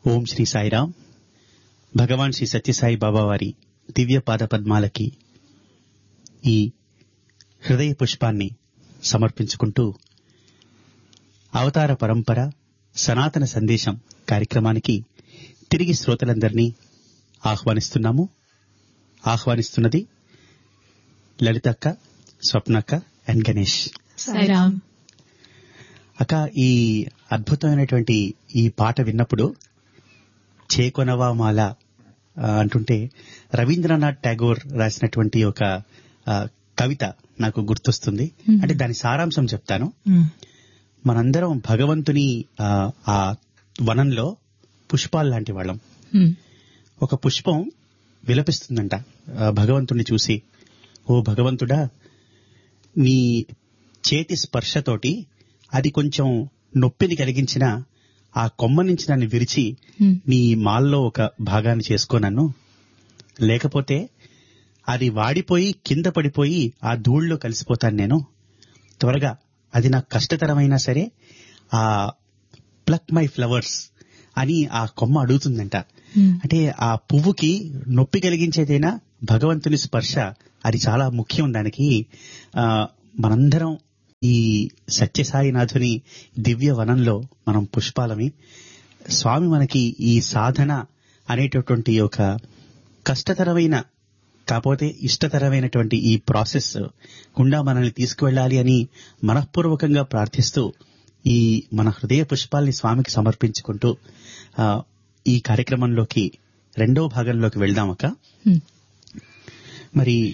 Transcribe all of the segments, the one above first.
ఓం శ్రీ సాయిరాం భగవాన్ శ్రీ సత్యసాయి బాబా వారి దివ్య పాద పద్మాలకి ఈ హృదయ పుష్పాన్ని సమర్పించుకుంటూ అవతార పరంపర సనాతన సందేశం కార్యక్రమానికి తిరిగి శ్రోతలందరినీ ఆహ్వానిస్తున్నాము ఆహ్వానిస్తున్నది లలితక్క స్వప్నక్క అండ్ గణేష్ సాయిరామ్ అక్క ఈ అద్భుతమైనటువంటి ఈ పాట విన్నప్పుడు చేకొనవా మాల ఆ, అంటుంటే రవీంద్రనాథ్ ఠాగూర్ రాసినటువంటి ఒక ఆ, కవిత నాకు గుర్తొస్తుంది Hmm. అంటే దాని సారాంశం చెప్తాను మనందరం భగవంతుని ఆ, ఆ వనంలో పుష్పాలు లాంటి వాళ్ళం ఒక పుష్పం విలపిస్తుందంట ఆ, భగవంతుణ్ణి చూసి ఓ భగవంతుడా నీ చేతి స్పర్శతోటి అది కొంచెం నొప్పిని కలిగించిన ఆ కొమ్మ నుంచి నన్ను విరిచి నీ మాల్లో ఒక భాగాన్ని చేసుకో నన్ను లేకపోతే అది వాడిపోయి కింద పడిపోయి ఆ ధూళ్ళలో కలిసిపోతాను నేను త్వరగా అది నాకు కష్టతరమైనా సరే ఆ ప్లక్ మై ఫ్లవర్స్ అని ఆ కొమ్మ అడుగుతుందంట అంటే ఆ పువ్వుకి నొప్పి కలిగించేదైనా భగవంతుని స్పర్శ అది చాలా ముఖ్యం దానికి ఆ మనందరం ఈ సత్యసాయినాథుని దివ్య వనంలో మనం పుష్పాలమి స్వామి మనకి ఈ సాధన అనేటటువంటి ఒక కష్టతరమైన కాకపోతే ఇష్టతరమైనటువంటి ఈ ప్రాసెస్ గుండా మనల్ని తీసుకువెళ్ళాలి అని మనఃపూర్వకంగా ప్రార్థిస్తూ ఈ మన హృదయ పుష్పాల్ని స్వామికి సమర్పించుకుంటూ ఆ, ఈ కార్యక్రమంలోకి రెండో భాగంలోకి వెళ్దామక్క మరి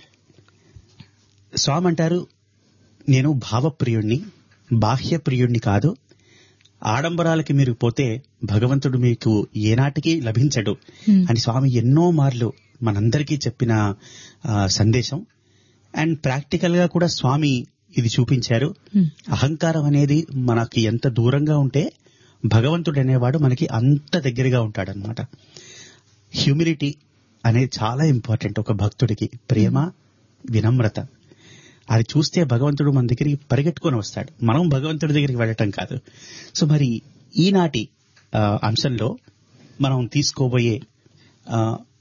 స్వామి అంటారు నేను భావప్రియుణ్ణి బాహ్య ప్రియుణ్ణి కాదు ఆడంబరాలకి మీరు పోతే భగవంతుడు మీకు ఏనాటికి లభించడు అని స్వామి ఎన్నో మార్లు మనందరికీ చెప్పిన ఆ, సందేశం అండ్ ప్రాక్టికల్ గా కూడా స్వామి ఇది చూపించారు అహంకారం అనేది మనకి ఎంత దూరంగా ఉంటే భగవంతుడు అనేవాడు మనకి అంత దగ్గరగా ఉంటాడనమాట హ్యూమిలిటీ అనేది చాలా ఇంపార్టెంట్ ఒక భక్తుడికి ప్రేమ వినమ్రత అది చూస్తే భగవంతుడు మన దగ్గరికి పరిగెట్టుకొని వస్తాడు మనం భగవంతుడి దగ్గరికి వెళ్ళటం కాదు సో మరి ఈనాటి ఆ, అంశంలో మనం తీసుకోబోయే ఆ,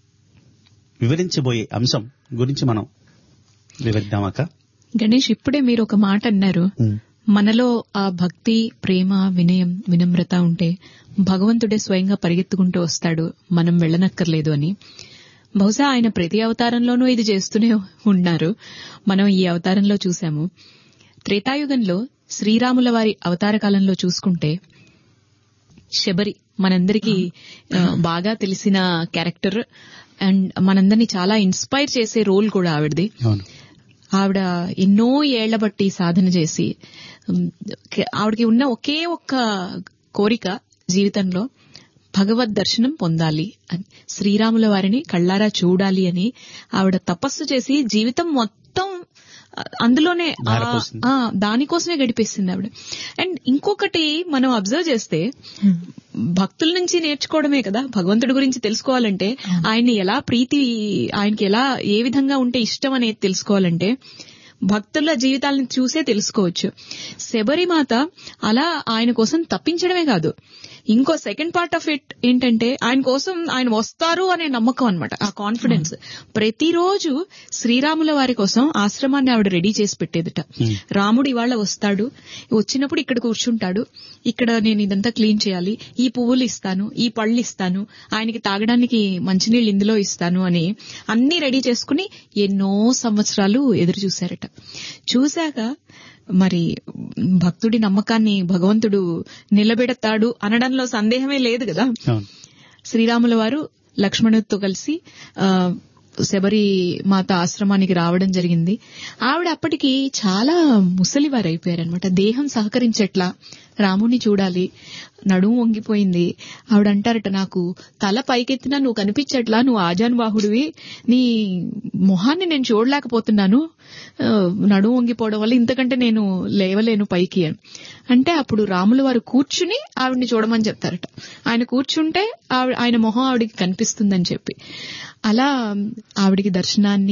వివరించబోయే అంశం గురించి మనం వివరిద్దామాక గణేష్ ఇప్పుడే మీరు ఒక మాట అన్నారు మనలో ఆ భక్తి ప్రేమ వినయం వినమ్రత ఉంటే భగవంతుడే స్వయంగా పరిగెత్తుకుంటూ వస్తాడు మనం వెళ్ళనక్కర్లేదు అని బహుశా ఆయన ప్రతి అవతారంలోనూ ఇది చేస్తూనే ఉన్నారు మనం ఈ అవతారంలో చూశాము త్రేతాయుగంలో శ్రీరాముల వారి అవతార కాలంలో చూసుకుంటే శబరి మనందరికీ ఆ, బాగా తెలిసిన క్యారెక్టర్ అండ్ మనందరినీ చాలా ఇన్స్పైర్ చేసే రోల్ కూడా ఆవిడది అవును ఆవిడ ఎన్నో ఏళ్ల బట్టి సాధన చేసి ఉమ్, కే- ఆవిడకి ఉన్న ఒకే ఒక్క కోరిక జీవితంలో భగవద్ దర్శనం పొందాలి అని శ్రీరాముల వారిని కళ్ళారా చూడాలి అని ఆవిడ తపస్సు చేసి జీవితం మొత్తం ఆ, అందులోనే ఆ- ధారపోసింది. ఆ, దానికోసమే గడిపేసింది ఆవిడ అండ్ ఇంకొకటి మనం అబ్జర్వ్ చేస్తే భక్తుల నుంచి నేర్చుకోవడమే కదా భగవంతుడి గురించి తెలుసుకోవాలంటే ఆయన్ని ఎలా ప్రీతి ఆయనకి ఎలా ఏ విధంగా ఉంటే ఇష్టం అనేది తెలుసుకోవాలంటే భక్తుల జీవితాలను చూసే తెలుసుకోవచ్చు శబరిమాత అలా ఆయన కోసం తప్పించడమే కాదు ఇంకో సెకండ్ పార్ట్ ఆఫ్ ఇట్ ఏంటంటే ఆయన కోసం ఆయన వస్తారు అనే నమ్మకం అన్నమాట ఆ కాన్ఫిడెన్స్ ప్రతిరోజు శ్రీరాముల వారి కోసం ఆశ్రమాన్ని ఆవిడ రెడీ చేసి పెట్టేదిట రాముడు ఇవాళ వస్తాడు వచ్చినప్పుడు ఇక్కడ కూర్చుంటాడు ఇక్కడ నేను ఇదంతా క్లీన్ చేయాలి ఈ పువ్వులు ఇస్తాను ఈ పళ్ళు ఇస్తాను ఆయనకి తాగడానికి మంచినీళ్ళు ఇందులో ఇస్తాను అని అన్ని రెడీ చేసుకుని ఎన్నో సంవత్సరాలు ఎదురు చూశారట చూశాక మరి భక్తుడి నమ్మకాన్ని భగవంతుడు నిలబెడతాడు అనడంలో సందేహమే లేదు కదా అవును శ్రీరాముల వారు లక్ష్మణుడితో కలిసి ఆ, శబరి మాత ఆశ్రమానికి రావడం జరిగింది ఆవిడ అప్పటికి చాలా ముసలివారు అయిపోయారనమాట దేహం సహకరించట్లా రాముని చూడాలి నడుము వంగిపోయింది ఆవిడ అంటారట నాకు తల పైకెత్తినా నువ్వు కనిపించట్లా నువ్వు ఆజానుబాహుడివి నీ మొహాన్ని నేను చూడలేకపోతున్నాను ఆ, నడుము వంగిపోవడం వల్ల ఇంతకంటే నేను లేవలేను పైకి అని అంటే అప్పుడు రాముల వారు కూర్చుని ఆవిడ్ని చూడమని చెప్తారట ఆయన కూర్చుంటే ఆవిడ ఆయన మొహం ఆవిడికి కనిపిస్తుందని చెప్పి అలా ఆవిడికి దర్శనాన్ని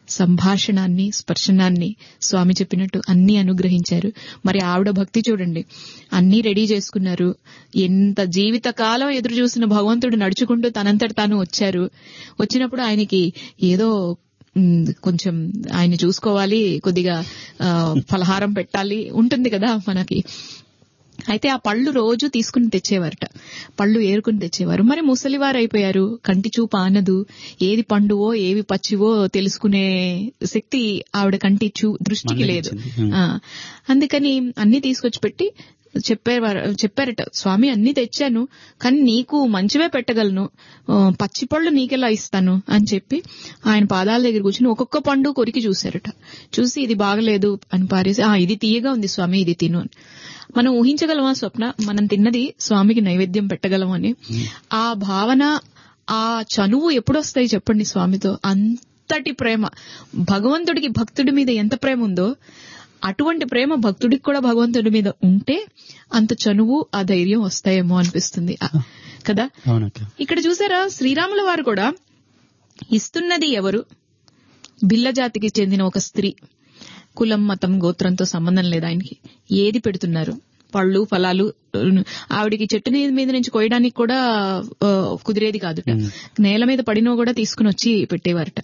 సంభాషణాన్ని స్పర్శనాన్ని స్వామి చెప్పినట్టు అన్ని అనుగ్రహించారు మరి ఆవిడ భక్తి చూడండి అన్ని రెడీ చేసుకున్నారు ఎంత జీవితకాలం ఎదురు చూసిన భగవంతుడు నడుచుకుంటూ తనంతట తాను వచ్చారు వచ్చినప్పుడు ఆయనకి ఏదో ఉమ్, కొంచెం ఆయన చూసుకోవాలి కొద్దిగా ఆ, ఫలహారం పెట్టాలి ఉంటుంది కదా మనకి అయితే ఆ పళ్ళు రోజు తీసుకుని తెచ్చేవారట పళ్ళు ఏరుకుని తెచ్చేవారు మరి ముసలివారు అయిపోయారు కంటి చూపు ఆనదు ఏది పండువో ఏవి పచ్చివో తెలుసుకునే శక్తి ఆవిడ కంటి చూ దృష్టికి లేదు మందగించింది. ఆ, అందుకని అన్ని తీసుకొచ్చి పెట్టి చెప్పేవారు చెప్పారట స్వామి అన్ని తెచ్చాను కానీ నీకు మంచివే పెట్టగలను ఆ, పచ్చి పళ్ళు నీకెలా ఇస్తాను అని చెప్పి ఆయన పాదాల దగ్గర కూర్చుని ఒక్కొక్క పండు కొరికి చూశారట చూసి ఇది బాగలేదు అని పారేసి ఆ ఇది తీయగా ఉంది స్వామి ఇది తిను అని మనం ఊహించగలమా స్వప్న మనం తిన్నది స్వామికి నైవేద్యం పెట్టగలం అని ఆ భావన ఆ చనువు ఎప్పుడొస్తాయి చెప్పండి స్వామితో అంతటి ప్రేమ భగవంతుడికి భక్తుడి మీద ఎంత ప్రేమ ఉందో అటువంటి ప్రేమ భక్తుడికి కూడా భగవంతుడి మీద ఉంటే అంత చనువు ఆ ధైర్యం వస్తాయేమో అనిపిస్తుంది ఆ, కదా అవునక్క ఇక్కడ చూసారా శ్రీరాముల వారు కూడా ఇస్తున్నది ఎవరు బిల్ల జాతికి చెందిన ఒక స్త్రీ కులం మతం గోత్రంతో సంబంధం లేదు ఆయనకి ఏది పెడుతున్నారు పళ్ళు ఫలాలు ఆవిడికి చెట్టు నీ- మీద నుంచి కోయడానికి కూడా ఆ, కుదిరేది కాదుట నేల మీద పడినో కూడా తీసుకుని వచ్చి పెట్టేవారట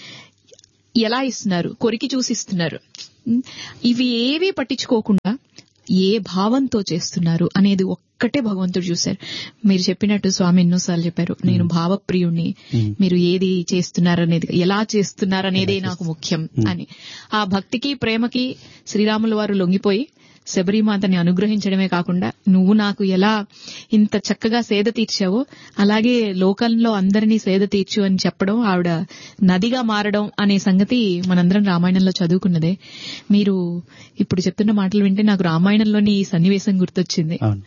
ఎలా ఇస్తున్నారు కొరికి చూసి ఇస్తున్నారు ఉమ్, ఇవి ఏవి పట్టించుకోకుండా ఏ భావంతో చేస్తున్నారు అనేది ఒక్కటే భగవంతుడు చూశారు మీరు చెప్పినట్టు స్వామి ఎన్నోసార్లు చెప్పారు నేను భావప్రియుణ్ణి మీరు ఏది చేస్తున్నారనేది ఎలా చేస్తున్నారనేదే నాకు ముఖ్యం అని ఆ భక్తికి ప్రేమకి శ్రీరాముల వారు లొంగిపోయి శబరిమాతని అనుగ్రహించడమే కాకుండా నువ్వు నాకు ఎలా ఇంత చక్కగా సేద తీర్చావో అలాగే లోకంలో అందరినీ సేద తీర్చు అని చెప్పడం ఆవిడ నదిగా మారడం అనే సంగతి మనందరం రామాయణంలో చదువుకున్నదే మీరు ఇప్పుడు చెప్తున్న మాటలు వింటే నాకు రామాయణంలోని ఈ సన్నివేశం గుర్తొచ్చింది అవును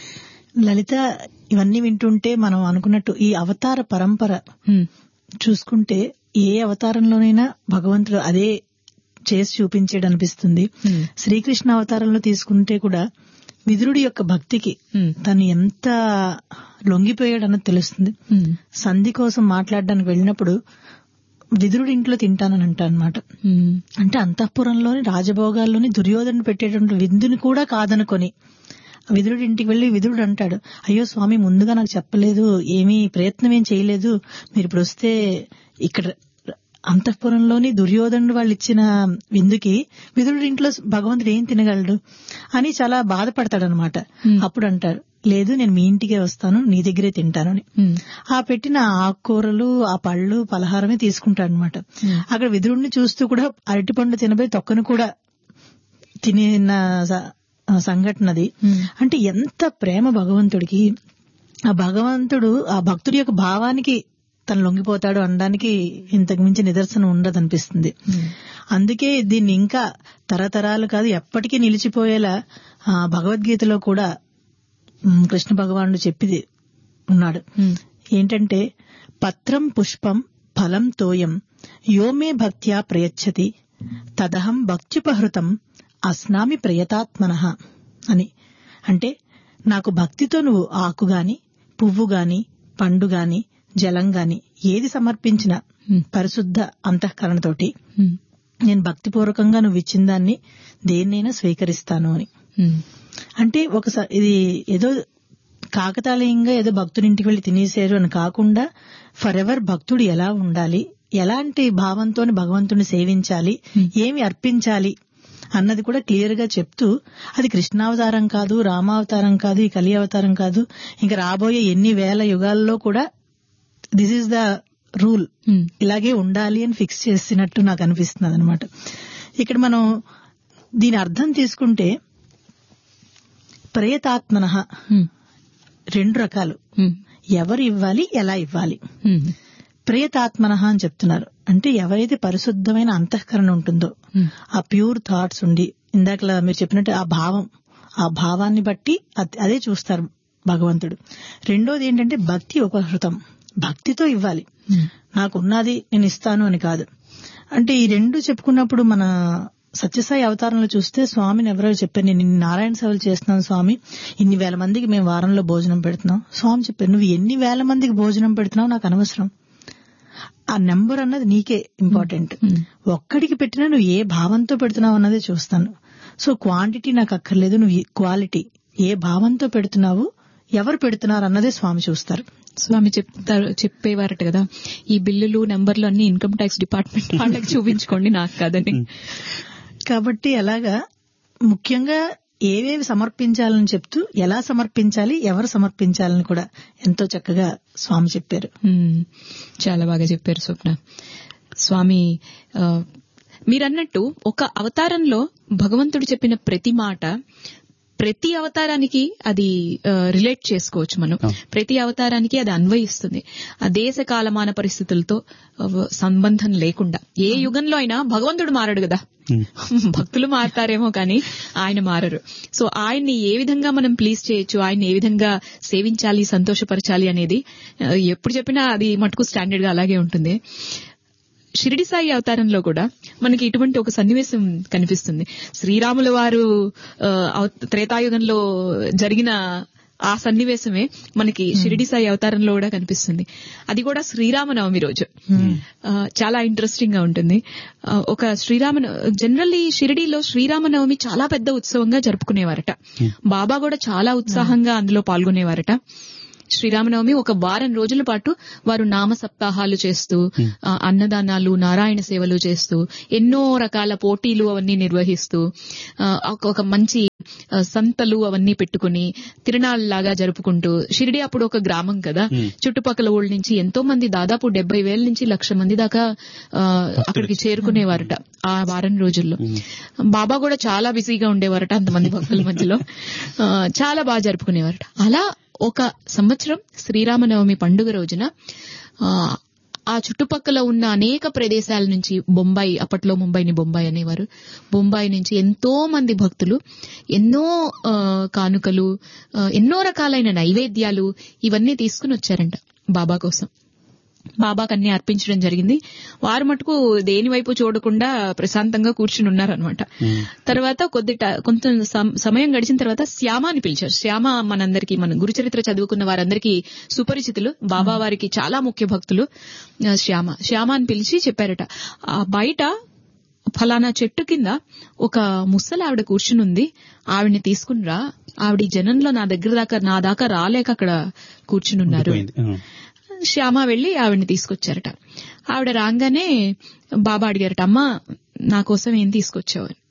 లలిత ఇవన్నీ వింటుంటే మనం అనుకున్నట్టు ఈ అవతార పరంపర హ్మ్. చూసుకుంటే ఏ అవతారంలోనైనా భగవంతుడు అదే చేసి చూపించేడు అనిపిస్తుంది హ్మ్. శ్రీకృష్ణ అవతారంలో తీసుకుంటే కూడా విదురుడి యొక్క భక్తికి హ్మ్. తను ఎంత లొంగిపోయాడన్నది తెలుస్తుంది హ్మ్. సంధి కోసం మాట్లాడడానికి వెళ్ళినప్పుడు విదురుడి ఇంట్లో తింటానని అంటా అనమాట హ్మ్. అంటే అంతఃపురంలోని రాజభోగాల్లోని దుర్యోధను పెట్టేటువంటి విందుని కూడా కాదనుకొని విదురుడి ఇంటికి వెళ్లి విదురుడు అంటాడు అయ్యో స్వామి ముందుగా నాకు చెప్పలేదు ఏమీ ప్రయత్నం ఏం చేయలేదు మీరు ఇప్పుడు వస్తే ఇక్కడ అంతఃపురంలోని దుర్యోధనుడు వాళ్ళు ఇచ్చిన విందుకి విదురుడి ఇంట్లో భగవంతుడు ఏం తినగలడు అని చాలా బాధపడతాడనమాట అప్పుడు అంటాడు లేదు నేను మీ ఇంటికే వస్తాను నీ దగ్గరే తింటాను అని హ్మ్. ఆ పెట్టిన ఆకుకూరలు ఆ పళ్ళు పలహారమే తీసుకుంటాడు అనమాట అక్కడ విదురుణ్ణి చూస్తూ కూడా అరటిపండు తినబోయి తొక్కను కూడా తినిన స- సంఘటన అది హ్మ్. అంటే ఎంత ప్రేమ భగవంతుడికి ఆ భగవంతుడు ఆ భక్తుడి యొక్క భావానికి తను లొంగిపోతాడు అనడానికి ఇంతకు మించి నిదర్శనం ఉండదనిపిస్తుంది అందుకే దీన్ని ఇంకా తరతరాలు కాదు ఎప్పటికీ నిలిచిపోయేలా ఆ భగవద్గీతలో కూడా ఉమ్, కృష్ణ భగవానుడు చెప్పిది ఉన్నాడు హ్మ్. ఏంటంటే పత్రం పుష్పం ఫలం తోయం యోమే భక్త్యా ప్రయచ్చతి తదహం భక్త్యుపహృతం అస్నామి ప్రయతాత్మన అని అంటే నాకు భక్తితో నువ్వు ఆకు గాని పువ్వు గాని పండు గాని జలం గాని ఏది సమర్పించిన పరిశుద్ధ అంతఃకరణతోటి హ్మ్. నేను భక్తిపూర్వకంగా నువ్వు ఇచ్చిన దాన్ని దేన్నైనా స్వీకరిస్తాను అని హ్మ్. అంటే ఒకసారి ఇది ఏదో కాకతాళీయంగా ఏదో భక్తుడింటికి వెళ్లి తినేసారు అని కాకుండా ఫర్ ఎవర్ భక్తుడు ఎలా ఉండాలి ఎలాంటి భావంతో భగవంతుని సేవించాలి ఏమి అర్పించాలి అన్నది కూడా క్లియర్ గా చెప్తూ అది కృష్ణావతారం కాదు రామావతారం కాదు ఈ కలి అవతారం కాదు ఇంకా రాబోయే ఎన్ని వేల యుగాల్లో కూడా దిస్ ఈస్ ద రూల్ హ్మ్. ఇలాగే ఉండాలి అని ఫిక్స్ చేసినట్టు నాకు అనిపిస్తున్నది అనమాట ఇక్కడ మనం దీని అర్థం తీసుకుంటే ప్రయతాత్మన హ్మ్. రెండు రకాలు హ్మ్. ఎవరు ఇవ్వాలి ఎలా ఇవ్వాలి హ్మ్. ప్రియతాత్మన అని చెప్తున్నారు అంటే ఎవరైతే పరిశుద్ధమైన అంతఃకరణ ఉంటుందో హ్మ్. ఆ ప్యూర్ థాట్స్ ఉండి ఇందాకలా మీరు చెప్పినట్టు ఆ భావం ఆ భావాన్ని బట్టి అద్- అదే చూస్తారు భగవంతుడు రెండోది ఏంటంటే భక్తి ఉపహృతం భక్తితో ఇవ్వాలి హ్మ్. నాకున్నది నేను ఇస్తాను అని కాదు అంటే ఈ రెండు చెప్పుకున్నప్పుడు మన సత్యసాయి అవతారంలో చూస్తే స్వామిని ఎవరో చెప్పారు నేను ఇన్ని నారాయణ సేవలు చేస్తున్నాను స్వామి ఇన్ని వేల మందికి మేము వారంలో భోజనం పెడుతున్నాం స్వామి చెప్పారు నువ్వు ఎన్ని వేల మందికి భోజనం పెడుతున్నావు నాకు అనవసరం ఆ నెంబర్ అన్నది నీకే ఇంపార్టెంట్ ఒక్కడికి పెట్టినా నువ్వు ఏ భావంతో పెడుతున్నావు అన్నదే చూస్తాను సో క్వాంటిటీ నాకు అక్కర్లేదు నువ్వు క్వాలిటీ ఏ భావంతో పెడుతున్నావు ఎవరు పెడుతున్నారు అన్నదే స్వామి చూస్తారు స్వామి చెప్తారు చెప్పేవారట కదా ఈ బిల్లులు నెంబర్లు అన్ని ఇన్కమ్ ట్యాక్స్ డిపార్ట్మెంట్ వాళ్ళకి చూపించుకోండి నాకు కాదని కాబట్టి అలాగా ముఖ్యంగా ఏవేవి సమర్పించాలని చెప్తూ ఎలా సమర్పించాలి ఎవరు సమర్పించాలని కూడా ఎంతో చక్కగా స్వామి చెప్పారు మ్మ్. చాలా బాగా చెప్పారు స్వప్న స్వామి ఆ, మీరన్నట్టు ఒక అవతారంలో భగవంతుడు చెప్పిన ప్రతి మాట ప్రతి అవతారానికి అది రిలేట్ చేసుకోవచ్చు మనం ప్రతి అవతారానికి అది అన్వయిస్తుంది ఆ దేశ కాలమాన పరిస్థితులతో ఆ, సంబంధం లేకుండా ఏ యుగంలో అయినా భగవంతుడు మారడు కదా భక్తులు మారతారేమో కానీ ఆయన మారరు సో ఆయన్ని ఏ విధంగా మనం ప్లీజ్ చేయొచ్చు ఆయన్ని ఏ విధంగా సేవించాలి సంతోషపరచాలి అనేది ఆ, ఎప్పుడు చెప్పినా అది మటుకు స్టాండర్డ్ గా అలాగే ఉంటుంది షిరిడి సాయి అవతారంలో కూడా మనకి ఇటువంటి ఒక సన్నివేశం కనిపిస్తుంది శ్రీరాముల వారు ఆ, అవ- త్రేతాయుగంలో జరిగిన ఆ సన్నివేశమే మనకి షిరిడి సాయి అవతారంలో కూడా కనిపిస్తుంది అది కూడా శ్రీరామనవమి రోజు ఆ, చాలా ఇంట్రెస్టింగ్ గా ఉంటుంది ఆ, ఒక శ్రీరామ జనరల్లీ షిరిడీలో శ్రీరామనవమి చాలా పెద్ద ఉత్సవంగా జరుపుకునేవారట బాబా కూడా చాలా ఉత్సాహంగా అందులో పాల్గొనేవారట శ్రీరామనవమి ఒక వారం రోజుల పాటు వారు నామ సప్తాహాలు చేస్తూ ఆ, అన్నదానాలు నారాయణ సేవలు చేస్తూ ఎన్నో రకాల పోటీలు అవన్నీ నిర్వహిస్తూ ఆ, ఒక- ఒక మంచి ఆ, సంతలు అవన్నీ పెట్టుకుని తిరునాళ్ళలాగా జరుపుకుంటూ షిరిడి అప్పుడు ఒక గ్రామం కదా చుట్టుపక్కల ఊళ్ళ నుంచి ఎంతో మంది దాదాపు డెబ్బై వేల నుంచి లక్ష మంది దాకా ఆ, అక్కడికి చేరుకునేవారట ఆ వారం రోజుల్లో బాబా కూడా చాలా బిజీగా ఉండేవారట అంతమంది భక్తుల మధ్యలో ఆ, చాలా బాగా జరుపుకునేవారట అలా ఒక సంవత్సరం శ్రీరామనవమి పండుగ రోజున ఆ, ఆ చుట్టుపక్కల ఉన్న అనేక ప్రదేశాల నుంచి బొంబాయి అప్పట్లో ముంబైని బొంబాయి అనేవారు బొంబాయి నుంచి ఎంతో మంది భక్తులు ఎన్నో ఆ, కానుకలు ఆ, ఎన్నో రకాలైన నైవేద్యాలు ఇవన్నీ తీసుకుని వచ్చారంట బాబా కోసం బాబాకి అన్ని అర్పించడం జరిగింది వారు మటుకు దేని వైపు చూడకుండా ప్రశాంతంగా కూర్చుని ఉన్నారనమాట తర్వాత కొద్ది ట- కొంచెం సమ- సమయం గడిచిన తర్వాత శ్యామ అని పిలిచారు శ్యామ మనందరికీ మన గురుచరిత్ర చదువుకున్న వారందరికీ సుపరిచితులు బాబా వారికి చాలా ముఖ్య భక్తులు ఆ, శ్యామ శ్యామ అని పిలిచి చెప్పారట ఆ బయట ఫలానా చెట్టు కింద ఒక ముసలి ఆవిడ కూర్చుని ఉంది ఆవిడ్ని తీసుకునిరా ఆవిడ ఈ జనంలో నా దగ్గర దాకా నా దాకా రాలేక అక్కడ కూర్చుని ఉన్నారు పోయింది. ఆ. శ్యామ వెళ్లి ఆవిడని తీసుకొచ్చారట ఆవిడ రాగానే బాబా అడిగారట అమ్మా నా కోసం ఏం తీసుకొచ్చావు అని.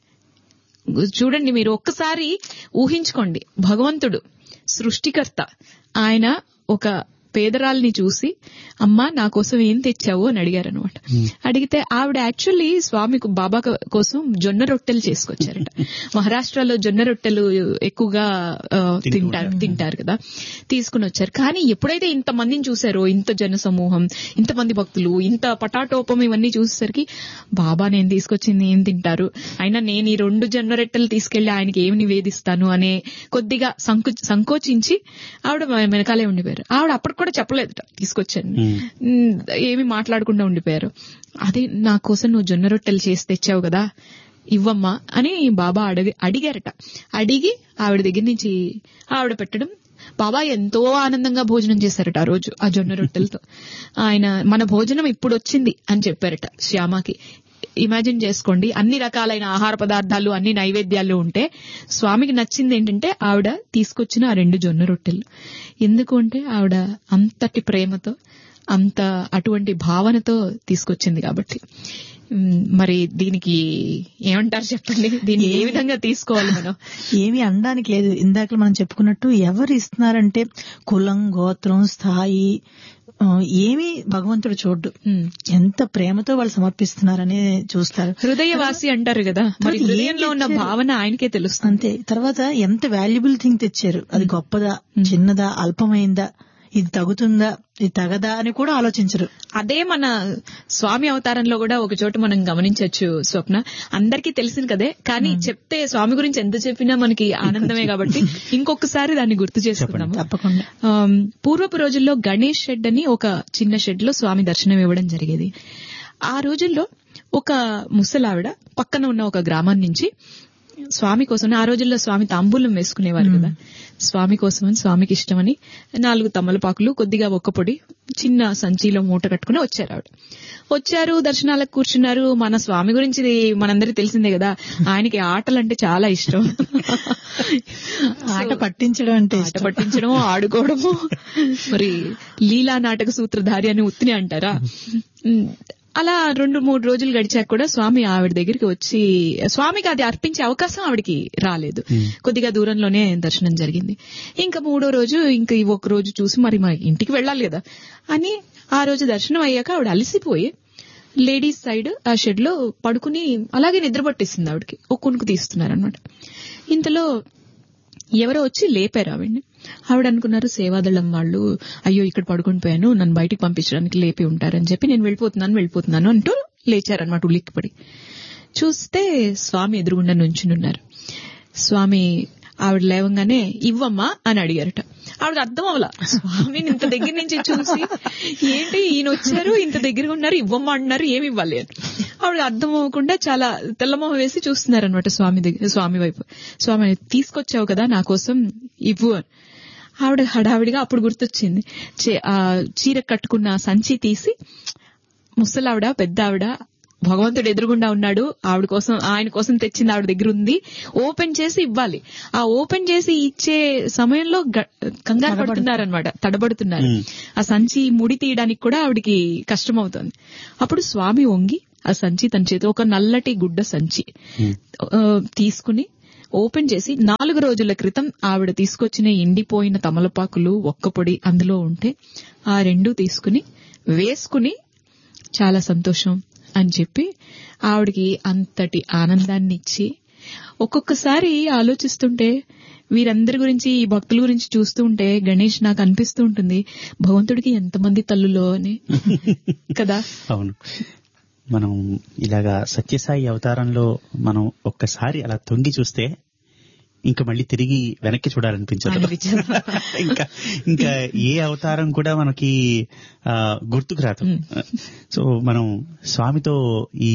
చూడండి మీరు ఒక్కసారి ఊహించుకోండి భగవంతుడు సృష్టికర్త ఆయన ఒక పేదరాల్ని చూసి అమ్మా నా కోసం ఏం తెచ్చావు అని అడిగారు అనమాట అడిగితే ఆవిడ యాక్చువల్లీ స్వామి బాబా క- కోసం జొన్న రొట్టెలు చేసుకొచ్చారట మహారాష్ట్రలో జొన్న రొట్టెలు ఎక్కువగా ఆ, తింటారు తింటారు కదా తీసుకుని వచ్చారు కానీ ఎప్పుడైతే ఇంత మందిని చూసారో ఇంత జన సమూహం ఇంతమంది భక్తులు ఇంత పటాటోపం ఇవన్నీ చూసేసరికి బాబా నేను తీసుకొచ్చింది ఏం తింటారు అయినా నేను ఈ రెండు జొన్న రొట్టెలు తీసుకెళ్లి ఆయనకి ఏమి నివేదిస్తాను అనే కొద్దిగా సంకు సంకోచించి ఆవిడ వెనకాలే ఉండిపోయారు ఆవిడ అప్పటికి కూడా చెప్పలేదట తీసుకొచ్చాను ఉమ్, ఏమి మాట్లాడకుండా ఉండిపోయారు అది నా కోసం నువ్వు జొన్న రొట్టెలు చేసి తెచ్చావు కదా ఇవ్వమ్మా అని బాబా అడిగి అడిగారట అడిగి ఆవిడ దగ్గర నుంచి ఆవిడ పెట్టడం బాబా ఎంతో ఆనందంగా భోజనం చేశారట ఆ రోజు ఆ జొన్న రొట్టెలతో ఆయన మన భోజనం ఇప్పుడు వచ్చింది అని చెప్పారట శ్యామకి ఇమాజిన్ చేసుకోండి అన్ని రకాలైన ఆహార పదార్థాలు అన్ని నైవేద్యాలు ఉంటే స్వామికి నచ్చింది ఏంటంటే ఆవిడ తీసుకొచ్చిన ఆ రెండు జొన్న రొట్టెలు ఎందుకు అంటే ఆవిడ అంతటి ప్రేమతో అంత అటువంటి భావనతో తీసుకొచ్చింది కాబట్టి ఉమ్, మరి దీనికి ఏమంటారు చెప్పండి దీన్ని ఏ విధంగా తీసుకోవాలి మనం ఏమి అనడానికి లేదు ఇందాక మనం చెప్పుకున్నట్టు ఎవరు ఇస్తున్నారంటే కులం గోత్రం స్థాయి ఆ, ఏమీ భగవంతుడు చూడ్డు ఉమ్. ఎంత ప్రేమతో వాళ్ళు సమర్పిస్తున్నారనే చూస్తారు హృదయవాసి అంటారు కదా మరి ఏం హృదయంలో ఉన్న తెచ్చారు? భావన ఆయనకే తెలుస్తుంది అంతే తర్వాత ఎంత వాల్యుబుల్ థింగ్ తెచ్చారు అది గొప్పదా చిన్నదా అల్పమైందా ఇది తగుతుందా ఇది తగదా అని కూడా ఆలోచించరు అదే మన స్వామి అవతారంలో కూడా ఒక చోట మనం గమనించవచ్చు స్వప్న అందరికీ తెలిసింది కదే కానీ చెప్తే స్వామి గురించి ఎంత చెప్పినా మనకి ఆనందమే కాబట్టి ఇంకొకసారి దాన్ని గుర్తు చేసుకుందాము తప్పకుండా ఆమ్, పూర్వపు రోజుల్లో గణేష్ షెడ్ అని ఒక చిన్న షెడ్ లో స్వామి దర్శనం ఇవ్వడం జరిగేది ఆ రోజుల్లో ఒక ముసలావిడ పక్కన ఉన్న ఒక గ్రామం నుంచి స్వామి కోసం ఆ రోజుల్లో స్వామి తాంబూలం వేసుకునేవారు కదా స్వామి కోసమని స్వామికి ఇష్టమని నాలుగు తమలపాకులు కొద్దిగా ఒక్క పొడి చిన్న సంచిలో మూట కట్టుకుని వచ్చారు ఆవిడ వచ్చారు దర్శనాలకు కూర్చున్నారు మన స్వామి గురించి మనందరికి తెలిసిందే కదా ఆయనకి ఆటలు అంటే చాలా ఇష్టం ఆట పట్టించడం అంటే ఆట పట్టించడం ఆడుకోవడము మరి లీలా నాటక సూత్రధారి అని ఉత్తిని అంటారా ఉమ్, అలా రెండు మూడు రోజులు గడిచాక కూడా స్వామి ఆవిడ దగ్గరికి వచ్చి స్వామికి అది అర్పించే అవకాశం ఆవిడకి రాలేదు కొద్దిగా దూరంలోనే దర్శనం జరిగింది ఇంకా మూడో రోజు ఇంకా ఈ ఒక రోజు చూసి మరి మా ఇంటికి వెళ్ళాలి కదా అని ఆ రోజు దర్శనం అయ్యాక ఆవిడ అలసిపోయి లేడీస్ సైడ్ ఆ షెడ్ లో పడుకుని అలాగే నిద్ర పట్టేసింది ఆవిడకి ఒక కునుకు తీస్తున్నారనమాట ఇంతలో ఎవరో వచ్చి లేపారు ఆవిడ్ని ఆవిడ అనుకున్నారు సేవాదళం వాళ్ళు అయ్యో ఇక్కడ పడుకుని పోయాను నన్ను బయటికి పంపించడానికి లేపి ఉంటారని చెప్పి నేను వెళ్ళిపోతున్నాను వెళ్ళిపోతున్నాను అంటూ లేచారనమాట ఉలిక్కిపడి చూస్తే స్వామి ఎదురుగుండా నుంచునున్నారు స్వామి ఆవిడ లేవంగానే ఇవ్వమ్మా అని అడిగారట ఆవిడ అర్థం అవలా స్వామిని ఇంత దగ్గర నుంచి చూసి ఏంటి ఈయన వచ్చారు ఇంత దగ్గరగా ఉన్నారు ఇవ్వమ్మా అంటున్నారు ఏమి ఇవ్వాలి అని ఆవిడ అర్థం అవ్వకుండా చాలా తెల్లమొహం వేసి చూస్తున్నారనమాట స్వామి దగ్గర స్వామి వైపు స్వామి తీసుకొచ్చావు కదా నా కోసం ఇవ్వు అని ఆవిడ హడావిడిగా అప్పుడు గుర్తొచ్చింది చే- ఆ చీర కట్టుకున్న సంచి తీసి ముసలావిడ పెద్ద ఆవిడ భగవంతుడు ఎదురుగుండా ఉన్నాడు ఆవిడ కోసం ఆయన కోసం తెచ్చింది ఆవిడ దగ్గర ఉంది ఓపెన్ చేసి ఇవ్వాలి ఆ ఓపెన్ చేసి ఇచ్చే సమయంలో గ- కంగారు పడుతున్నారనమాట తడబడుతున్నారు ఆ సంచి ముడి తీయడానికి కూడా ఆవిడకి కష్టమవుతుంది అప్పుడు స్వామి వంగి ఆ సంచి తన చేతి ఒక నల్లటి గుడ్డ సంచి ఆ, తీసుకుని ఓపెన్ చేసి నాలుగు రోజుల క్రితం ఆవిడ తీసుకొచ్చిన ఎండిపోయిన తమలపాకులు ఒక్క పొడి అందులో ఉంటే ఆ రెండు తీసుకుని వేసుకుని చాలా సంతోషం అని చెప్పి ఆవిడకి అంతటి ఆనందాన్ని ఇచ్చి ఒక్కొక్కసారి ఆలోచిస్తుంటే వీరందరి గురించి ఈ భక్తుల గురించి చూస్తూ ఉంటే గణేష్ నాకు అనిపిస్తూ ఉంటుంది భగవంతుడికి ఎంతమంది తల్లులో అని కదా అవును మనం ఇలాగా సత్యసాయి అవతారంలో మనం ఒక్కసారి అలా తొంగి చూస్తే ఇంకా మళ్ళీ తిరిగి వెనక్కి చూడాలనిపించదు అనిపించదు. ఇంకా ఇంకా ఏ అవతారం కూడా మనకి ఆ, గుర్తుకు రాదు సో మనం స్వామితో ఈ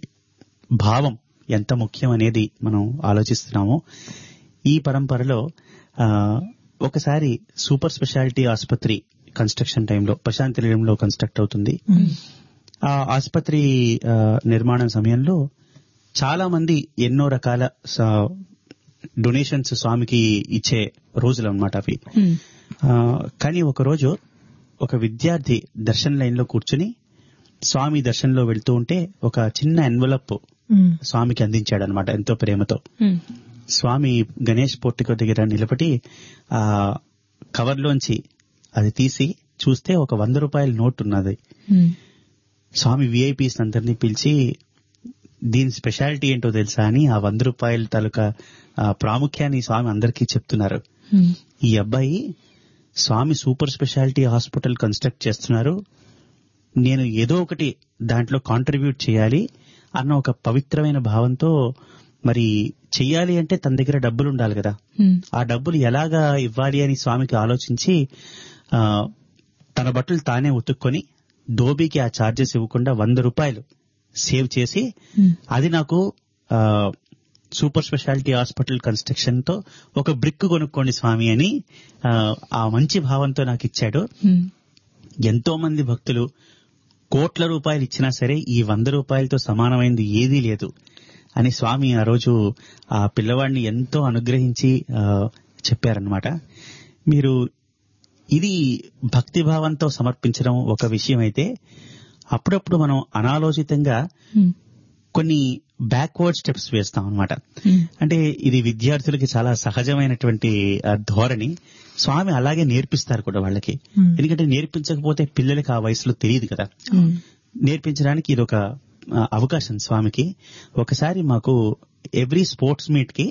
భావం ఎంత ముఖ్యం అనేది మనం ఆలోచిస్తున్నామో ఈ పరంపరలో ఆ, ఒకసారి సూపర్ స్పెషాలిటీ ఆసుపత్రి కన్స్ట్రక్షన్ టైంలో ప్రశాంతి నిలయంలో కన్స్ట్రక్ట్ అవుతుంది ఆ ఆసుపత్రి ఆ, నిర్మాణం సమయంలో చాలా మంది ఎన్నో రకాల డొనేషన్స్ స్వామికి ఇచ్చే రోజులు అనమాట అవి ఉమ్, ఆ, కానీ ఒక రోజు ఒక విద్యార్థి దర్శన్ లైన్ లో కూర్చుని స్వామి దర్శనంలో వెళ్తూ ఉంటే ఒక చిన్న ఎన్వలప్ ఉమ్, స్వామికి అందించాడు అనమాట ఎంతో ప్రేమతో ఉమ్, స్వామి గణేష్ పోర్టికో దగ్గర నిలబడి ఆ కవర్లోంచి అది తీసి చూస్తే ఒక వంద రూపాయల నోట్ ఉన్నది ఉమ్, స్వామి విఐపీస్ అందరినీ పిలిచి దీని స్పెషాలిటీ ఏంటో తెలుసా అని ఆ వంద రూపాయల తాలూకా ఆ, ప్రాముఖ్యాన్ని స్వామి అందరికీ చెప్తున్నారు ఉమ్, ఈ అబ్బాయి Swami super speciality hospital construct చేస్తున్నారు నేను ఏదో ఒకటి దాంట్లో కాంట్రిబ్యూట్ చేయాలి అన్న ఒక పవిత్రమైన భావంతో మరి చెయ్యాలి అంటే తన దగ్గర డబ్బులు ఉండాలి కదా ఉమ్, ఆ డబ్బులు ఎలాగా ఇవ్వాలి అని స్వామికి ఆలోచించి ఆ, తన బట్టలు తానే ఉతుక్కొని దోబీకి ఆ ఛార్జెస్ ఇవ్వకుండా వంద రూపాయలు సేవ్ చేసి ఉమ్, అది నాకు ఆ, సూపర్ స్పెషాలిటీ హాస్పిటల్ కన్స్ట్రక్షన్ తో ఒక బ్రిక్ కొనుక్కోండి స్వామి అని ఆ, ఆ మంచి భావంతో నాకు ఇచ్చాడు ఉమ్, ఎంతో మంది భక్తులు కోట్ల రూపాయలు ఇచ్చినా సరే ఈ వంద రూపాయలతో సమానమైనది ఏదీ లేదు అని స్వామి ఆ రోజు ఆ పిల్లవాడిని ఎంతో అనుగ్రహించి ఆ, చెప్పారనమాట మీరు ఇది భక్తి భావంతో సమర్పించడం ఒక విషయం అయితే అప్పుడప్పుడు మనం అనాలోచితంగా ఉమ్, కొన్ని బ్యాక్వర్డ్ స్టెప్స్ వేస్తాం అనమాట ఉమ్, అంటే ఇది విద్యార్థులకి చాలా సహజమైనటువంటి ఆ, ధోరణి స్వామి అలాగే నేర్పిస్తారు కూడా వాళ్ళకి Hmm. ఎందుకంటే నేర్పించకపోతే పిల్లలకి ఆ వయసులో తెలియదు కదా ఉమ్, నేర్పించడానికి ఇది ఒక ఆ, అవకాశం స్వామికి ఒకసారి మాకు ఎవ్రీ స్పోర్ట్స్ మీట్ కి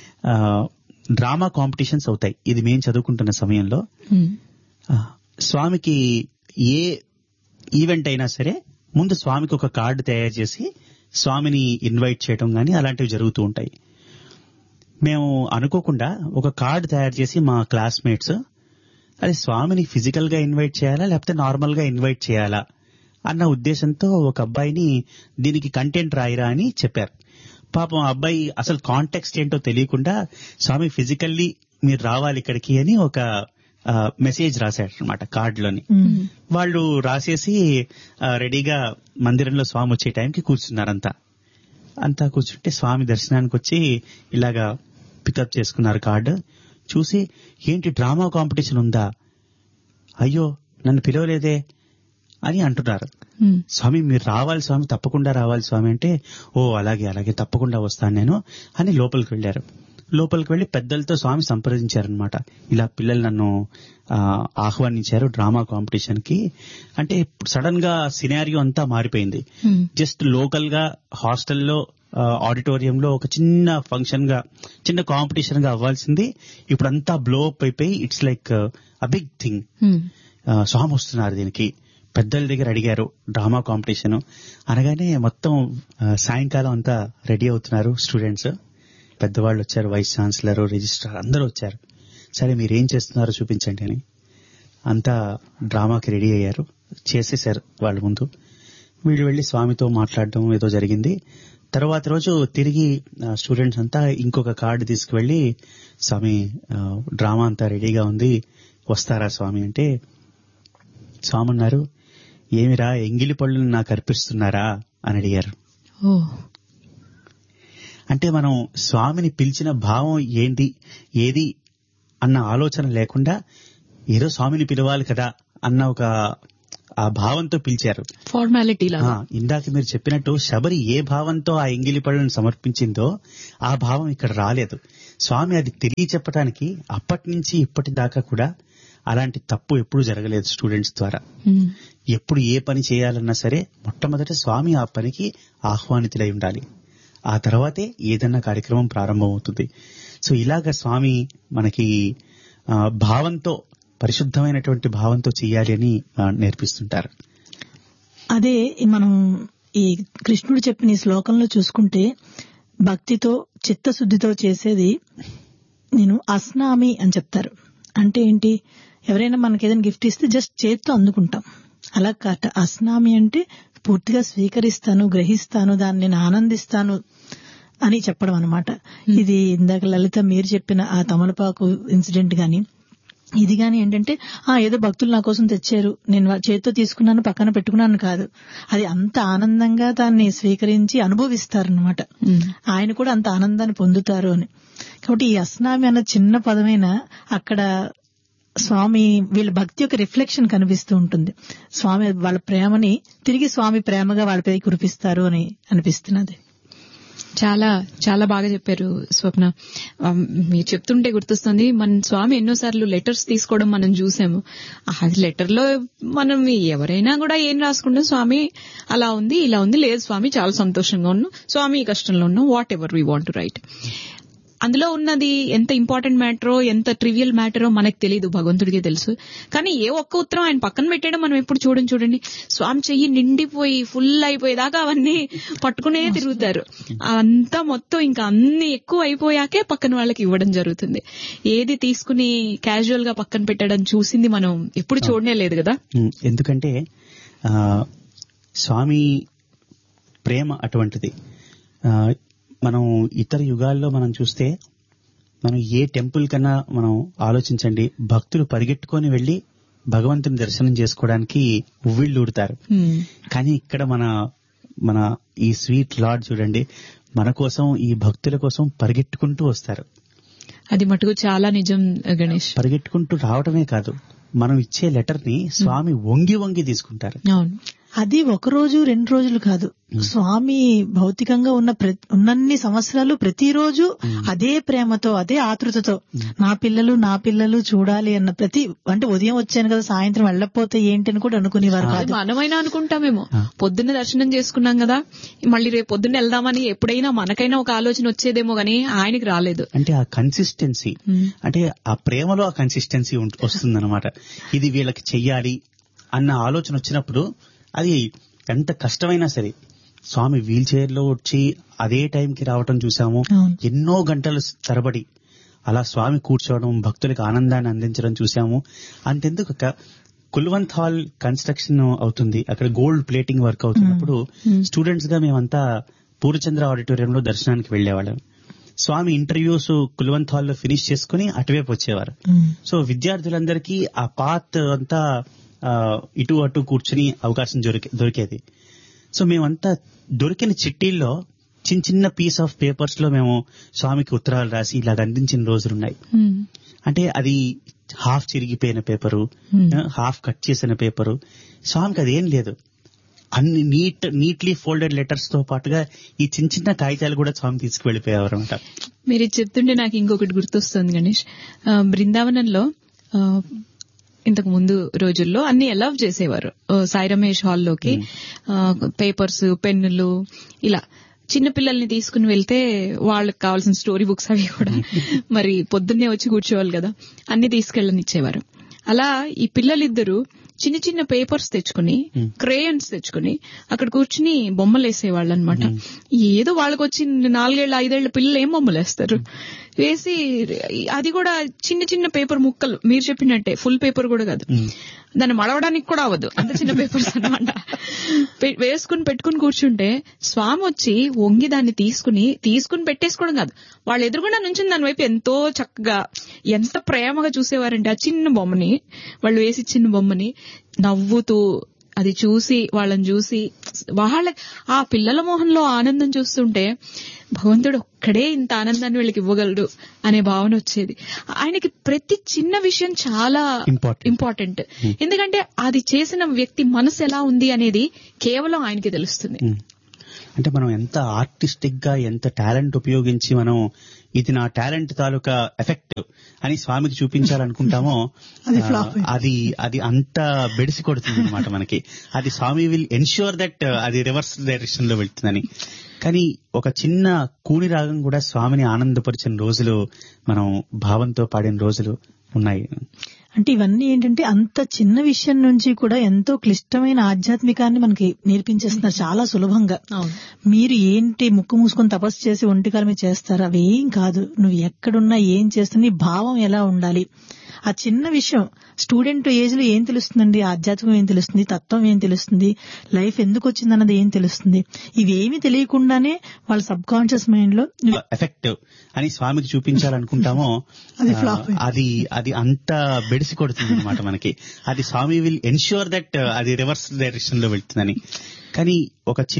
డ్రామా కాంపిటీషన్స్ అవుతాయి ఇది మేము చదువుకుంటున్న సమయంలో ఉమ్, ఆ, స్వామికి ఏ ఈవెంట్ అయినా సరే ముందు స్వామికి ఒక కార్డు తయారు చేసి స్వామిని ఇన్వైట్ చేయడం గానీ అలాంటివి జరుగుతూ ఉంటాయి మేము అనుకోకుండా ఒక కార్డు తయారు చేసి మా క్లాస్మేట్స్ అది స్వామిని ఫిజికల్ గా ఇన్వైట్ చేయాలా లేకపోతే నార్మల్ గా ఇన్వైట్ చేయాలా అన్న ఉద్దేశంతో ఒక అబ్బాయిని దీనికి కంటెంట్ రాయిరా అని చెప్పారు పాపం ఆ అబ్బాయి అసలు కాంటెక్స్ట్ ఏంటో తెలియకుండా స్వామి ఫిజికల్లీ మీరు రావాలి ఇక్కడికి అని ఒక మెసేజ్ రాశాడు అనమాట కార్డులోని వాళ్ళు రాసేసి ఆ, రెడీగా మందిరంలో స్వామి వచ్చే టైంకి కూర్చున్నారంతా అంతా కూర్చుంటే స్వామి దర్శనానికి వచ్చి ఇలాగా పికప్ చేసుకున్నారు కార్డు చూసి ఏంటి డ్రామా కాంపిటీషన్ ఉందా అయ్యో నన్ను పిలవలేదే అని అంటున్నారు ఉమ్, స్వామి మీరు రావాలి స్వామి తప్పకుండా రావాలి స్వామి అంటే ఓ అలాగే అలాగే తప్పకుండా వస్తాను నేను అని లోపలికి వెళ్ళారు లోపలికి వెళ్లి పెద్దలతో స్వామి సంప్రదించారనమాట ఇలా పిల్లలు నన్ను ఆ, ఆహ్వానించారు డ్రామా కాంపిటీషన్ కి అంటే సడన్ గా సినారియో అంతా మారిపోయింది ఉమ్, జస్ట్ లోకల్ గా హాస్టల్లో ఆడిటోరియంలో ఒక చిన్న ఫంక్షన్ గా చిన్న కాంపిటీషన్ గా అవ్వాల్సింది ఇప్పుడంతా బ్లో అప్ అయిపోయి it's like a big thing um, Swami వస్తున్నారు దీనికి పెద్దల దగ్గర అడిగారు డ్రామా కాంపిటీషన్ అనగానే మొత్తం ఆ, సాయంకాలం అంతా రెడీ అవుతున్నారు స్టూడెంట్స్ పెద్దవాళ్ళు వచ్చారు వైస్ ఛాన్సలర్ రిజిస్ట్రార్ అందరూ వచ్చారు సరే మీరు ఏం చేస్తున్నారో చూపించండి అని అంతా డ్రామాకి రెడీ అయ్యారు చేసేసారు వాళ్ళ ముందు వీళ్ళు వెళ్లి స్వామితో మాట్లాడడం ఏదో జరిగింది తర్వాత రోజు తిరిగి స్టూడెంట్స్ అంతా ఇంకొక కార్డు తీసుకువెళ్లి స్వామి ఆ, డ్రామా అంతా రెడీగా ఉంది వస్తారా స్వామి అంటే స్వామి అన్నారు ఏమిరా ఎంగిలి పళ్ళను నాకు అర్పిస్తున్నారా అని అడిగారు ఓ అంటే మనం స్వామిని పిలిచిన భావం ఏంటి ఏది అన్న ఆలోచన లేకుండా ఏదో స్వామిని పిలవాలి కదా అన్న ఒక ఆ భావంతో పిలిచారు ఫార్మాలిటీ లాగా ఆ, ఇందాక మీరు చెప్పినట్టు శబరి ఏ భావంతో ఆ ఎంగిలి పళ్ళను సమర్పించిందో ఆ భావం ఇక్కడ రాలేదు స్వామి అది తిరిగి చెప్పడానికి అప్పటి నుంచి ఇప్పటి దాకా కూడా అలాంటి తప్పు ఎప్పుడు జరగలేదు స్టూడెంట్స్ ద్వారా ఉమ్, ఎప్పుడు ఏ పని చేయాలన్నా సరే మొట్టమొదట స్వామి ఆ పనికి ఆహ్వానితులై ఉండాలి ఆ తర్వాతే ఏదన్నా కార్యక్రమం ప్రారంభమవుతుంది సో ఇలాగ స్వామి మనకి ఆ, భావంతో పరిశుద్ధమైనటువంటి భావంతో చేయాలి అని ఆ, నేర్పిస్తుంటారు అదే మనం ఈ కృష్ణుడు చెప్పిన ఈ శ్లోకంలో చూసుకుంటే భక్తితో చిత్తశుద్ధితో చేసేది నేను అస్నామి అని చెప్తారు అంటే ఏంటి ఎవరైనా మనకి ఏదైనా గిఫ్ట్ ఇస్తే జస్ట్ చేతితో అందుకుంటాం అలా కాట అస్నామి అంటే పూర్తిగా స్వీకరిస్తాను గ్రహిస్తాను దాన్ని నేను ఆనందిస్తాను అని చెప్పడం అనమాట ఇది ఇందాక లలిత మీరు చెప్పిన ఆ తమలపాకు ఇన్సిడెంట్ గాని ఇది గాని ఏంటంటే ఆ ఏదో భక్తులు నా కోసం తెచ్చారు నేను వా- చేత్తో తీసుకున్నాను పక్కన పెట్టుకున్నాను కాదు అది అంత ఆనందంగా దాన్ని స్వీకరించి అనుభవిస్తారనమాట ఉమ్, ఆయన కూడా అంత ఆనందాన్ని పొందుతారు అని కాబట్టి ఈ అస్నామి అన్న చిన్న పదమైన అక్కడ స్వామి వీళ్ళ భక్తి యొక్క రిఫ్లెక్షన్ కనిపిస్తూ ఉంటుంది స్వామి వాళ్ళ ప్రేమని తిరిగి స్వామి ప్రేమగా వాళ్ళపై కురిపిస్తారు అని అనిపిస్తున్నది చాలా చాలా బాగా చెప్పారు స్వప్న ఆ, మీరు చెప్తుంటే గుర్తొస్తుంది మన స్వామి ఎన్నోసార్లు లెటర్స్ తీసుకోవడం మనం చూసాము ఆ లెటర్ లో మనం ఎవరైనా కూడా ఏం రాసుకుంటాం స్వామి అలా ఉంది ఇలా ఉంది లేదు స్వామి చాలా సంతోషంగా ఉన్నాం స్వామి ఈ కష్టంలో ఉన్నాం whatever we want to write అందులో ఉన్నది ఎంత ఇంపార్టెంట్ మ్యాటరో ఎంత ట్రివియల్ మ్యాటరో మనకు తెలియదు భగవంతుడికి తెలుసు కానీ ఏ ఒక్క ఉత్తరం ఆయన పక్కన పెట్టడం మనం ఎప్పుడు చూడండి చూడండి స్వామి చెయ్యి నిండిపోయి ఫుల్ అయిపోయేదాకా అవన్నీ పట్టుకునే తిరుగుతారు అంతా మొత్తం ఇంకా అన్ని ఎక్కువ అయిపోయాకే పక్కన వాళ్ళకి ఇవ్వడం జరుగుతుంది ఏది తీసుకుని క్యాజువల్ గా పక్కన పెట్టడం చూసింది మనం ఎప్పుడు చూడనే లేదు కదా ఉమ్, ఎందుకంటే ఆ, స్వామి ప్రేమ అటువంటిది ఆ, మనం ఇతర యుగాల్లో మనం చూస్తే మనం ఏ టెంపుల్ కన్నా మనం ఆలోచించండి భక్తులు పరిగెట్టుకొని వెళ్లి భగవంతుని దర్శనం చేసుకోవడానికి ఉవ్విళ్ళూడతారు హ్మ్. కానీ ఇక్కడ మన మన ఈ స్వీట్ లార్డ్ చూడండి మన కోసం ఈ భక్తుల కోసం పరిగెట్టుకుంటూ వస్తారు అది మటుకు చాలా నిజం గణేష్ పరిగెట్టుకుంటూ రావడమే కాదు మనం ఇచ్చే లెటర్ ని స్వామి వంగి వంగి తీసుకుంటారు అవును అది ఒక రోజు రెండు రోజులు కాదు స్వామి భౌతికంగా ఉన్న ప్ర- ఉన్నన్ని సంవత్సరాలు ప్రతిరోజు అదే ప్రేమతో అదే ఆతృతతో నా పిల్లలు నా పిల్లలు చూడాలి అన్న ప్రతి అంటే ఉదయం వచ్చాను కదా సాయంత్రం వెళ్ళకపోతే ఏంటి అని కూడా అనుకునేవారు అది కాదు మనమైనా అనుకుంటామేమో పొద్దున్న దర్శనం చేసుకున్నాం కదా మళ్ళీ రేపు పొద్దున్న వెళ్దామని ఎప్పుడైనా మనకైనా ఒక ఆలోచన వచ్చేదేమో గానీ ఆయనకి రాలేదు అంటే ఆ కన్సిస్టెన్సీ మ్మ్. అంటే ఆ ప్రేమలో ఆ కన్సిస్టెన్సీ వస్తుందన్నమాట ఇది వీళ్ళకి చెయ్యాలి అన్న ఆలోచన వచ్చినప్పుడు అది ఎంత కష్టమైనా సరే స్వామి వీల్ చైర్ లో వచ్చి అదే టైంకి రావటం చూసాము అవును. ఎన్నో గంటలు తరబడి అలా స్వామి కూర్చోవడం భక్తులకు ఆనందాన్ని అందించడం చూసాము అంతెందుకు ఒక కుల్వంత్ హాల్ కన్స్ట్రక్షన్ అవుతుంది అక్కడ గోల్డ్ ప్లేటింగ్ వర్క్ అవుతున్నప్పుడు స్టూడెంట్స్ గా మేమంతా పూర్ణచంద్ర ఆడిటోరియంలో దర్శనానికి వెళ్లేవాళ్ళం స్వామి ఇంటర్వ్యూస్ కుల్వంత్ హాల్లో ఫినిష్ చేసుకుని అటువైపు వచ్చేవారు ఉమ్, సో విద్యార్థులందరికీ ఆ పాత్ అంతా ఆ, ఇటు అటు కూర్చుని అవకాశం దొరికే దొరికేది సో మేమంతా దొరికిన చిట్టీల్లో చిన్న చిన్న పీస్ ఆఫ్ పేపర్స్ లో మేము స్వామికి ఉత్తరాలు రాసి ఇలాగ అందించిన రోజులున్నాయి ఉమ్, అంటే అది హాఫ్ చిరిగిపోయిన పేపరు Hmm. హాఫ్ కట్ చేసిన పేపరు స్వామికి అదేం లేదు అన్ని నీట్ నీట్లీ ఫోల్డెడ్ లెటర్స్ తో పాటుగా ఈ చిన్న చిన్న కాగితాలు కూడా స్వామి తీసుకువెళ్ళిపోయేవారు అనమాట మీరు ఇది చెప్తుంటే నాకు ఇంకొకటి గుర్తొస్తుంది గణేష్ ఆ, బృందావనంలో ఆ, ఇంతకు ముందు రోజుల్లో అన్ని అలౌవ్ చేసేవారు ఆ, సాయి రమేష్ హాల్లోకి పేపర్స్ పెన్నులు ఇలా చిన్న పిల్లల్ని తీసుకుని వెళ్తే వాళ్ళకి కావాల్సిన స్టోరీ బుక్స్ అవి కూడా మరి పొద్దున్నే వచ్చి కూర్చోవాలి కదా అన్ని తీసుకెళ్ళనిచ్చేవారు అలా ఈ పిల్లలిద్దరూ చిన్న చిన్న పేపర్స్ తెచ్చుకుని క్రేయన్స్ తెచ్చుకుని అక్కడ కూర్చుని బొమ్మలు వేసేవాళ్ళు అనమాట ఏదో వాళ్ళకి వచ్చి నాలుగేళ్ల ఐదేళ్ల పిల్లలు ఏం బొమ్మలు వేస్తారు వేసి అది కూడా చిన్న చిన్న పేపర్ ముక్కలు మీరు చెప్పినట్టే ఫుల్ పేపర్ కూడా కాదు దాన్ని మడవడానికి కూడా అవ్వదు అంత చిన్న పేపర్స్ అనమాట వేసుకుని పెట్టుకుని కూర్చుంటే స్వామి వచ్చి వంగి దాన్ని తీసుకుని తీసుకుని పెట్టేసుకోవడం కాదు వాళ్ళు ఎదురుగుండా నుంచి దాని వైపు ఎంతో చక్కగా ఎంత ప్రేమగా చూసేవారంటే ఆ చిన్న బొమ్మని వాళ్ళు వేసి చిన్న బొమ్మని నవ్వుతూ అది చూసి వాళ్ళని చూసి వాళ్ళ ఆ పిల్లల మొహంలో ఆనందం చూస్తుంటే భగవంతుడు ఒక్కడే ఇంత ఆనందాన్ని వీళ్ళకి ఇవ్వగలడు అనే భావన వచ్చేది ఆయనకి ప్రతి చిన్న విషయం చాలా Important. ఇంపార్టెంట్ ఎందుకంటే అది చేసిన వ్యక్తి మనసు ఎలా ఉంది అనేది కేవలం ఆయనకి తెలుస్తుంది ఉమ్. అంటే మనం ఎంత ఆర్టిస్టిక్ గా ఎంత టాలెంట్ ఉపయోగించి మనం ఇది నా టాలెంట్ తాలూకా ఎఫెక్ట్ అని స్వామికి చూపించాలనుకుంటామో అది ఆ, flop. అది అది అంత బెడిసి కొడుతుంది అనమాట మనకి అది స్వామి విల్ ఎన్ష్యూర్ దట్ అది రివర్స్ డైరెక్షన్ లో వెళ్తుందని కానీ ఒక చిన్న కూని రాగం కూడా స్వామిని ఆనందపరిచిన రోజులు మనం భావంతో పాడిన రోజులు ఉన్నాయి అంటే ఇవన్నీ ఏంటంటే అంత చిన్న విషయం నుంచి కూడా ఎంతో క్లిష్టమైన ఆధ్యాత్మికాన్ని మనకి నేర్పించేస్తున్నారు చాలా సులభంగా మీరు ఏంటి ముక్కు మూసుకొని తపస్సు చేసి ఒంటికాల మీద చేస్తారు అవేం కాదు నువ్వు ఎక్కడున్నా ఏం చేస్తున్నా నీ భావం ఎలా ఉండాలి ఆ చిన్న విషయం స్టూడెంట్ ఏజ్ లో ఏం తెలుస్తుందండి ఆధ్యాత్మికం ఏం తెలుస్తుంది తత్వం ఏం తెలుస్తుంది లైఫ్ ఎందుకు వచ్చింది అన్నది ఏం తెలుస్తుంది ఇవేమీ తెలియకుండానే వాళ్ళ సబ్ కాన్షియస్ మైండ్ లో నువ్వు ఎఫెక్ట్ అని స్వామికి చూపించాలనుకుంటామో అది ఆ, flop. అది అది అంత బెడిసి కొడుతుంది అనమాట మనకి అది స్వామి విల్ ఎన్ష్యూర్ దట్ అది రివర్స్ డైరెక్షన్ లో వెళ్తుందని కానీ ఒక చిన్న